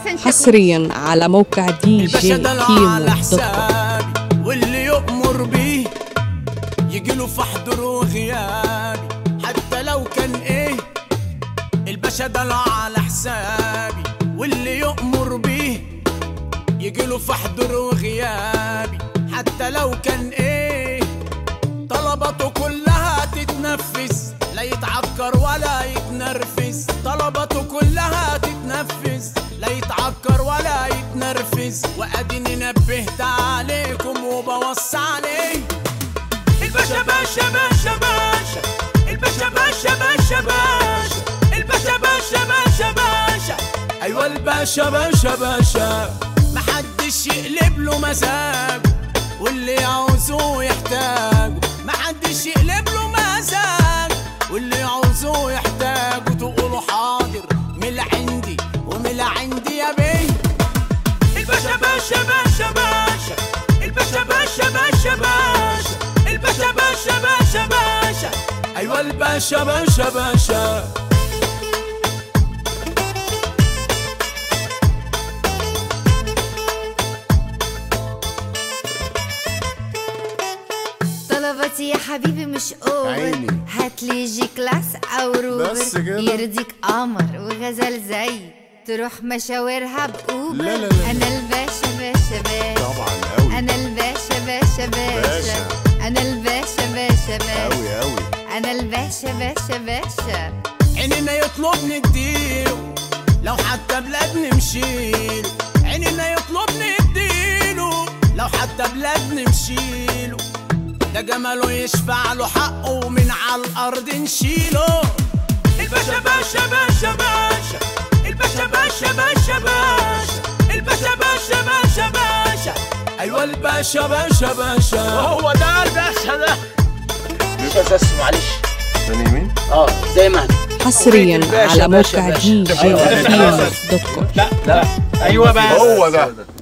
حسن شاكوش حصريا على موقع دي الباشا جي ده لا كيمو على دوت كوم حسابي واللي يؤمر بيه يجيله في حضور وغيابي حتى لو كان ايه الباشا ده لا على حسابي واللي يؤمر بيه يجيله في حضور وغيابي حتى لو كان ايه طلباته كلها تتنفذ لا يتعكر ولا يتنرفز طلباته كلها تتنفذ لا يتعكر ولا يتنرفز واديني نبهت عليكم وبوصي عليه الباشا باشا باشا باشا الباشا باشا باشا باشا الباشا باشا باشا باشا ايوه الباشا باشا باشا محدش يقلب له مزاجه واللي يعوزه يحتاجه محدش يقلب له مزاجه واللي يعوزه يحتاجه تقولوا حاضر من اللي عندي ومن اللي عندي يا بيه الباشا باشا باشا باشا الباشا باشا باشا باشا الباشا باشا باشا باشا ايوه الباشا باشا باشا طلباتي يا حبيبي مش اوفر عيني. هاتلي جي كلاس او روبر بس كده؟ يرضيك قمر وغزال زي تروح مشاورها باوبر لا لا لا. انا الباشا باشا باشا طبعا قوي انا الباشا باشا باشا باشا. انا الباشا باشا باشا قوي قوي انا الباشا باشا باشا عينينا يطلب نديله لو حتى بلاد نمشيله عينينا يطلب نديله لو حتى بلاد نمشيله ده جماله يشفع له حقه ومن على الارض نشيله الباشا باشا باشا باشا الباشا باشا باشا باشا الباشا باشا باشا باشا ايوه الباشا باشا باشا هو ده الباشا ده مش بس معلش ثاني يمين اه زي ما احنا حصريا الباشا على باشا موقع باشا. دي جي كيمو دوت كوم لا لا ايوه بس هو ده